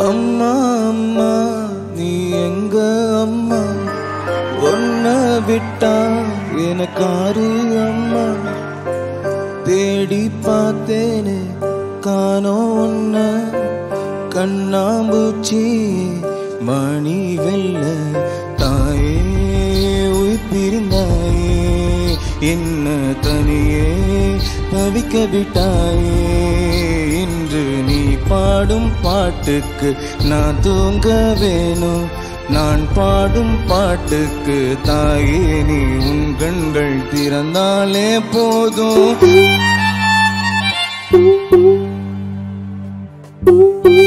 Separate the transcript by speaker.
Speaker 1: அம்மா அம்மா நீ எங்க அம்மா ஒன்ன விட்டா எனக்காரு அம்மா தேடி பார்த்தேனே காணோம் ஒன்ன கண்ணாம்பூச்சி மணி வெள்ள தாயே உயிர் பிரிந்தாயே என்ன தனியே தவிக்க விட்டாயே இன்று நீ பாடும் பாட்டுக்கு நான் தூங்க வேணும் நான் பாடும் பாட்டுக்கு தாயே நீ உன் கண்கள் திறந்தாலே போதும்